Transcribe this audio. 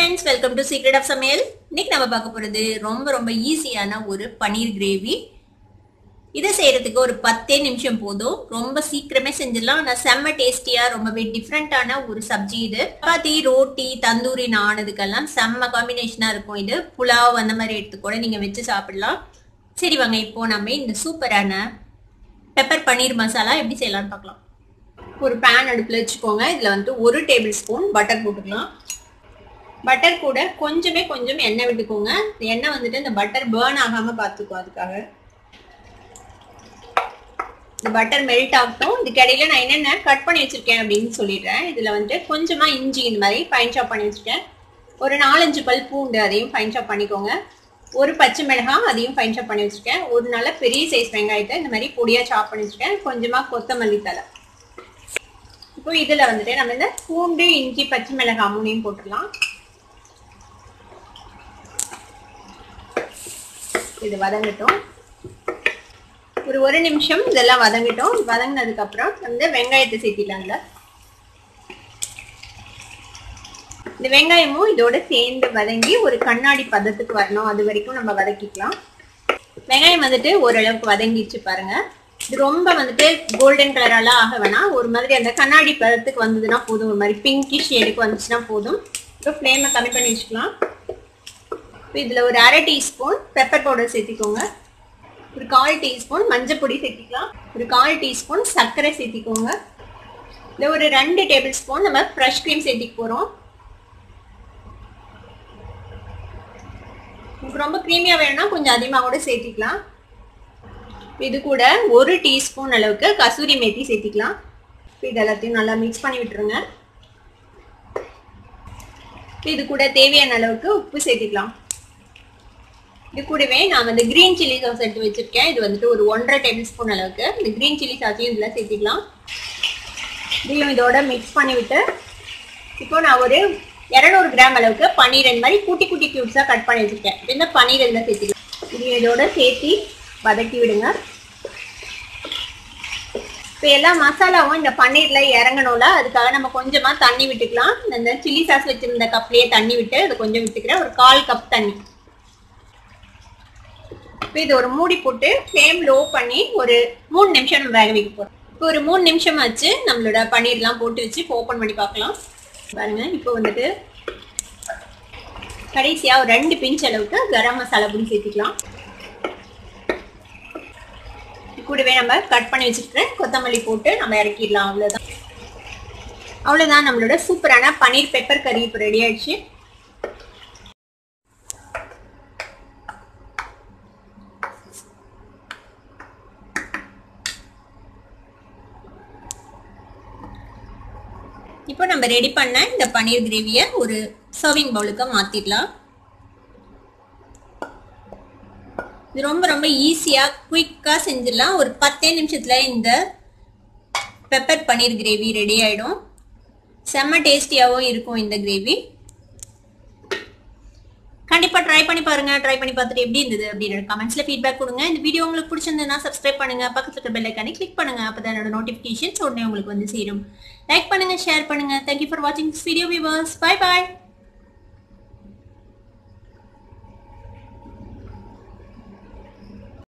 friends welcome to secret of Samayal இன்னைக்கு நம்ம பார்க்க போறது ரொம்ப ரொம்ப ஈஸியான ஒரு பன்னீர் கிரேவி இதை செய்யறதுக்கு ஒரு பத்தே நிமிஷம் போதும் ரொம்ப சீக்கிரமே செஞ்சிடலாம் ஆனால் செம்ம டேஸ்டியா ரொம்பவே டிஃப்ரெண்டான ஒரு சப்ஜி இது சப்பாத்தி ரோட்டி தந்தூரி நானதுக்கெல்லாம் செம்ம காம்பினேஷனா இருக்கும் இது புலாவ் அந்த மாதிரி எடுத்து கூட நீங்க வச்சு சாப்பிடலாம் சரி வாங்க இப்போ நம்ம இந்த சூப்பரான பெப்பர் பன்னீர் மசாலா எப்படி செய்யலாம்னு பார்க்கலாம் ஒரு பேன் அடுப்பில் வச்சுக்கோங்க இதில் வந்துட்டு ஒரு டேபிள் ஸ்பூன் பட்டர் போட்டுக்கலாம் பட்டர் கூட கொஞ்சமே கொஞ்சம் எண்ணெய் விட்டுக்கோங்க இந்த எண்ணெய் வந்துட்டு இந்த பட்டர் பேர்ன் ஆகாம பார்த்துக்கோ அதுக்காக இந்த பட்டர் மெல்ட் ஆகட்டும் இதுக்கு இடையில நான் என்னென்ன கட் பண்ணி வச்சிருக்கேன் அப்படின்னு சொல்லிடுறேன் இதுல வந்துட்டு கொஞ்சமா இஞ்சி இந்த மாதிரி ஃபைன் சாப் பண்ணி வச்சிருக்கேன் ஒரு நாலஞ்சு பல் பூண்டு அதையும் ஃபைன் சாப் பண்ணிக்கோங்க ஒரு பச்சை மிளகாய் அதையும் ஃபைன் சாப் பண்ணி வச்சிருக்கேன் ஒரு நல்ல பெரிய சைஸ் வெங்காயத்தை இந்த மாதிரி பொடியா சாப் பண்ணி வச்சிருக்கேன் கொஞ்சமா கொத்தமல்லி தலை இப்போ இதுல வந்துட்டு நம்ம இந்த பூண்டு இஞ்சி பச்சை மிளகாய் மூணையும் போட்டுடலாம் இது வதங்கட்டும் ஒரு ஒரு நிமிஷம் இதெல்லாம் வதங்கட்டும் வதங்கினதுக்கு அப்புறம் வந்து வெங்காயத்தை சேர்த்திடலாம்ல இந்த வெங்காயமும் இதோட சேர்ந்து வதங்கி ஒரு கண்ணாடி பதத்துக்கு வரணும் அது வரைக்கும் நம்ம வதக்கிக்கலாம் வெங்காயம் வந்துட்டு ஓரளவுக்கு வதங்கிடுச்சு பாருங்க இது ரொம்ப வந்துட்டு கோல்டன் கலரெல்லாம் ஆக வேணாம் ஒரு மாதிரி அந்த கண்ணாடி பதத்துக்கு வந்ததுன்னா போதும் ஒரு மாதிரி பிங்கிஷ் ஷேடுக்கு வந்துச்சுன்னா போதும் இப்போ ஃப்ளேமை கம்மி பண்ணி வச்சுக்கலாம் இப்போ இதில் ஒரு அரை டீஸ்பூன் பெப்பர் பவுடர் சேர்த்திக்கோங்க ஒரு கால் டீஸ்பூன் மஞ்சள் பொடி சேர்த்திக்கலாம் ஒரு கால் டீஸ்பூன் சர்க்கரை சேர்த்திக்கோங்க இதில் ஒரு ரெண்டு டேபிள் ஸ்பூன் நம்ம ஃப்ரெஷ் க்ரீம் சேர்த்திக்க போகிறோம் உங்களுக்கு ரொம்ப க்ரீமியாக வேணும்னா கொஞ்சம் அதிகமாக கூட சேர்த்திக்கலாம் இது கூட ஒரு டீஸ்பூன் அளவுக்கு கசூரி மேத்தி சேர்த்திக்கலாம் இது எல்லாத்தையும் நல்லா மிக்ஸ் பண்ணி விட்டுருங்க இது கூட தேவையான அளவுக்கு உப்பு சேர்த்திக்கலாம் இது கூடவே நான் வந்து கிரீன் சில்லி சாஸ் எடுத்து வச்சிருக்கேன் இது வந்துட்டு ஒரு ஒன்றரை டேபிள் ஸ்பூன் அளவுக்கு இந்த கிரீன் சில்லி சாஸையும் இதில் சேர்த்திக்கலாம் இதையும் இதோட மிக்ஸ் பண்ணி விட்டு இப்போ நான் ஒரு இரநூறு கிராம் அளவுக்கு பன்னீர் இந்த மாதிரி குட்டி குட்டி கியூப்ஸாக கட் பண்ணி வச்சுருக்கேன் இந்த பன்னீர் இதில் சேர்த்திக்கலாம் இதையும் இதோட சேர்த்தி வதக்கி விடுங்க இப்போ எல்லா மசாலாவும் இந்த பன்னீரில் இறங்கணும்ல அதுக்காக நம்ம கொஞ்சமாக தண்ணி விட்டுக்கலாம் இந்த சில்லி சாஸ் வச்சுருந்த கப்லேயே தண்ணி விட்டு அதை கொஞ்சம் விட்டுக்கிறேன் ஒரு கால் கப் தண்ணி இப்போ இது ஒரு மூடி போட்டு ஃப்ளேம் லோ பண்ணி ஒரு மூணு நிமிஷம் நம்ம வேக வைக்க போகிறோம் இப்போ ஒரு மூணு நிமிஷம் ஆச்சு நம்மளோட பன்னீர்லாம் போட்டு வச்சு இப்போ ஓப்பன் பண்ணி பார்க்கலாம் பாருங்க இப்போ வந்துட்டு கடைசியாக ஒரு ரெண்டு பிஞ்ச் அளவுக்கு கரம் மசாலா பொடி சேர்த்துக்கலாம் கூடவே நம்ம கட் பண்ணி வச்சுருக்கிறேன் கொத்தமல்லி போட்டு நம்ம இறக்கிடலாம் அவ்வளோதான் அவ்வளோதான் நம்மளோட சூப்பரான பன்னீர் பெப்பர் கறி இப்போ ரெடி ஆயிடுச்சு இப்போ நம்ம ரெடி பண்ண இந்த பன்னீர் கிரேவியை ஒரு சர்விங் பவுலுக்கு மாற்றிடலாம் இது ரொம்ப ரொம்ப ஈஸியாக குயிக்காக செஞ்சிடலாம் ஒரு பத்தே நிமிஷத்தில் இந்த பெப்பர் பன்னீர் கிரேவி ரெடி ஆகிடும் செம்ம டேஸ்டியாகவும் இருக்கும் இந்த கிரேவி கண்டிப்பாக ட்ரை பண்ணி பாருங்க ட்ரை பண்ணி பார்த்துட்டு எப்படி இருந்தது அப்படின்னு கமெண்ட்ஸில் ஃபீட்பேக் கொடுங்க இந்த வீடியோ உங்களுக்கு பிடிச்சிருந்ததுன்னா சப்ஸ்கிரைப் பண்ணுங்க பக்கத்தில் இருக்க பெல் ஐக்கானே கிளிக் பண்ணுங்க அப்போ தான் என்னோட நோட்டிஃபிகேஷன்ஸ் உடனே உங்களுக்கு வந்து சேரும் லைக் பண்ணுங்க ஷேர் பண்ணுங்க தேங்க்யூ ஃபார் வாட்சிங் this video viewers bye bye